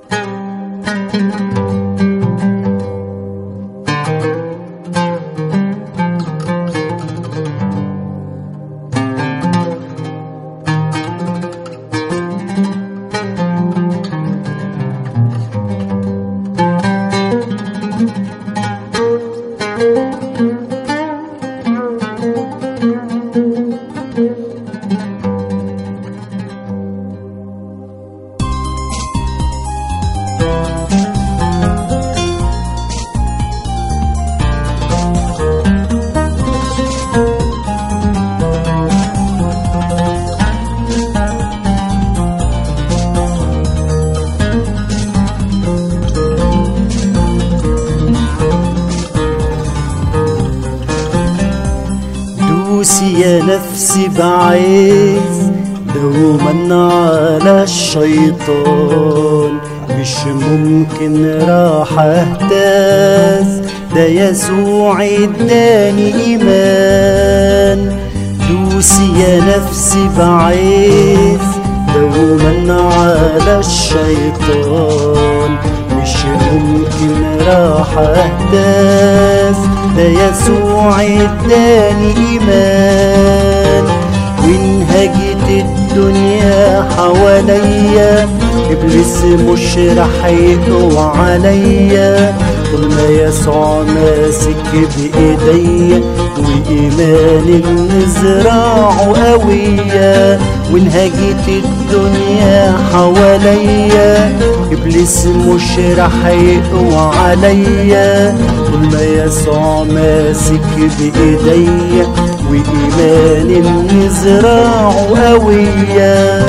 دوسي يا نفسي بعز دوما على الشيطان مش ممكن راح اهتز ده يسوع اداني ايمان دوسي يا نفسي بعز دوما على الشيطان مش ممكن راح اهتز ده يسوع اداني ايمان وانهجت الدنيا حواليا ابليس مش راح يقوى عليا طول ما يسوع ماسك بايديا وايمان نزرعه قوية وانهجت الدنيا حواليا ابليس مش راح يقوى عليا طول ما يسوع ماسك بايديا وايمان نزرعه قويه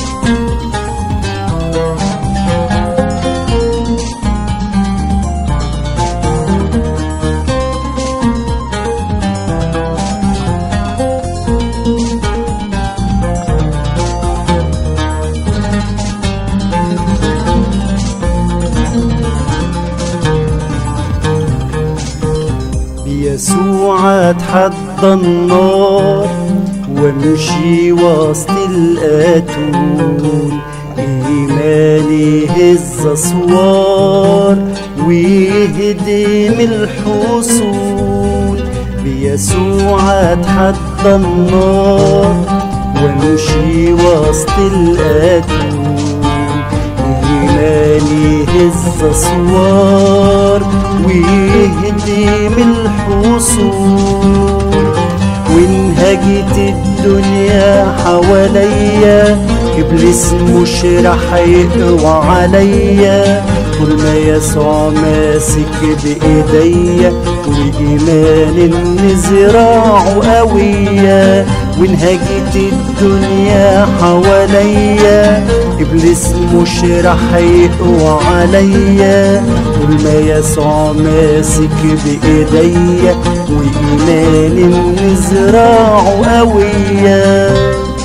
بيسوع اتحدى النار وامشي وسط الاتون ايماني هز اسوار ويهدم الحصون بيسوع اتحدى النار وامشي وسط الاتون إيماني هز أسوار ويهدم الحصون وانهجت الدنيا حواليا إبليس مش راح يقوى عليا طول ما يسوع ماسك بإيديا وإيمان نزرعه قوية وانهجت الدنيا حواليا إبليس مش راح يقوى عليا طول ما يسوع ماسك بإيديا وإيمان نزرعه قوية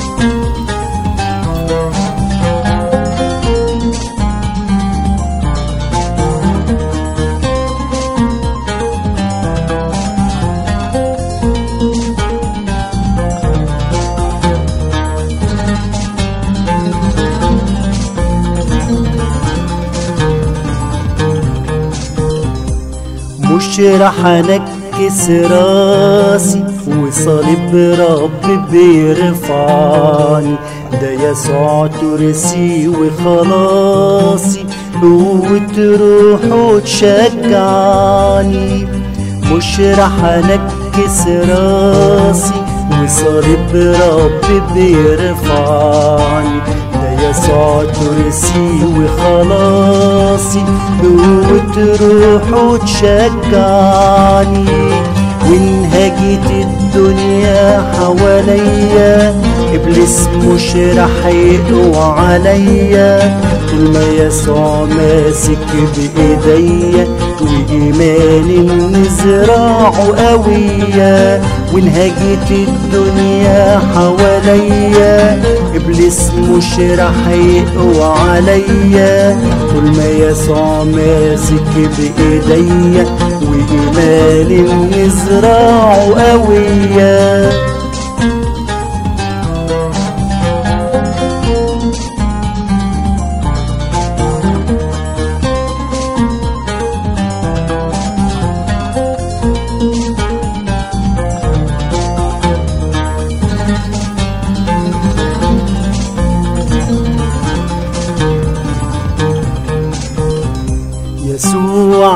مش راح انكس راسي وصليب رب بيرفعني ده يسوع ترسي وخلاصي قوة روحه تشجعني مش راح انكس راسي وصليب رب بيرفعني ده يسوع ترسي وخلاصي قوة روحه تشجعني وانهجت الدنيا حواليا ابليس مش راح يقوى عليا طول ما يسوع ماسك بايديا وايماني نزرعه قوية وانهجت الدنيا حواليا ابليس مش راح يقوى عليا طول ما يسوع ماسك بايديا وايماني نزرعه قويه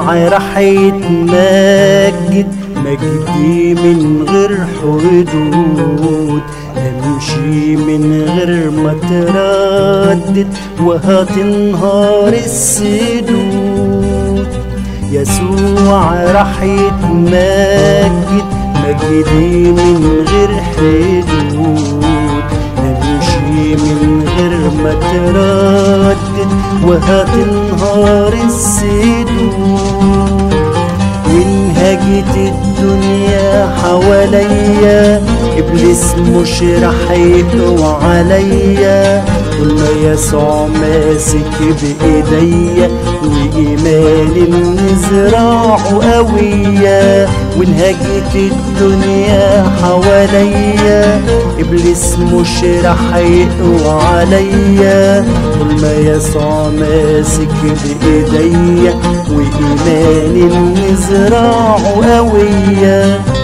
يسوع راح يتمجد مجدي من غير حدود امشي من غير ما تردد وهتنهار السدود يسوع راح يتمجد مجدي من غير حدود نمشي من غير ما تردد وهتنهار السدود وانهجت الدنيا حواليا ابليس مش راح يقوى عليا طول ما يسوع ماسك بايديا وايماني ان زراعه قويه وانهجت الدنيا حواليا ابليس مش راح يقوى عليا طول ما يسوع ماسك بايديا وايماني ان زراعه قويه